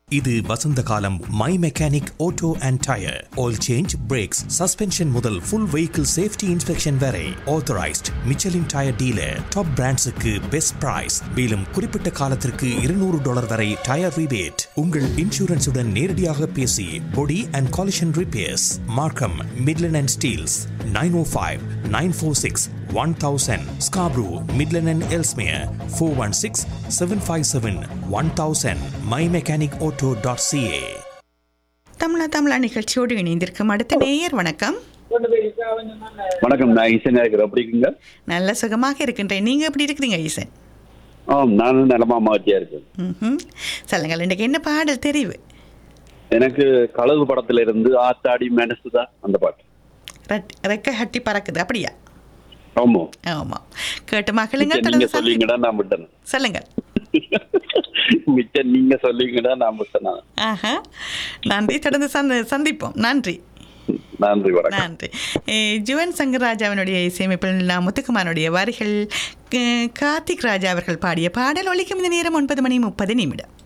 இது வசந்த காலம் my mechanic auto and tyre oil change brakes suspension முதல் ஃபுல் வெஹிக்கிள் சேஃப்டி இன்ஸ்பெக்ஷன் வரை authorised Michelin tyre dealer top பிராண்ட்ஸுக்கு பெஸ்ட் பிரைஸ் மேலும் குறிப்பிட்ட காலத்திற்கு இருநூறு டாலர் வரை டயர் ரிபேட் உங்கள் இன்சூரன்ஸுடன் நேரடியாக பேசி body and collision repairs Markham Midland and Steeles nine oh five nine four six one thousand Scarborough Midland and Ellesmere four one six seven five seven one thousand my mechanic auto dot CA தமிழா தமிழா நிகழ்ச்சியோடு இணைந்திருக்கும் அடுத்த நேயர் வணக்கம் வணக்கம் நான் ஈசன் இருக்கிறேன் எப்படி இருக்கீங்க நல்ல சுகமாக இருக்கின்றேன் நீங்க எப்படி இருக்கிறீங்க ஈசன் ஆம் நானும் நலமா மகிழ்ச்சியா இருக்கேன் ம்ஹும். சொல்லுங்கள் இன்றைக்கு என்ன பாடல் தெரிவு எனக்கு கழுகு படத்துல இருந்து ஆத்தாடி மனசுதா அந்த பாட்டு ரெட்- ரெக்கை கட்டி பறக்குது அப்படியா ஆமா ஆமாம் கேட்டு மகளுங்கள் மிச்சம் நீங்க தொடர்ந்து சந்தி- சொல்லிங்கடா நான் விட்டேன் சொல்லுங்கள் மிச்சம் நீங்க சொல்லிங்கடா நான் விட்டேன் ஆஹா நன்றி தொடர்ந்து சந்தி சந்திப்போம் நன்றி நன்றி வணக்கம் நன்றி அஹ் ஜுவன் சங்கர் ராஜாவினுடைய இசையமைப்பில் நான் முத்துக்குமாரனுடைய வரிகள் க- கார்த்திக் ராஜா அவர்கள் பாடிய பாடல் ஒலிக்கும் இந்த நேரம் ஒன்பது மணி முப்பது நிமிடம்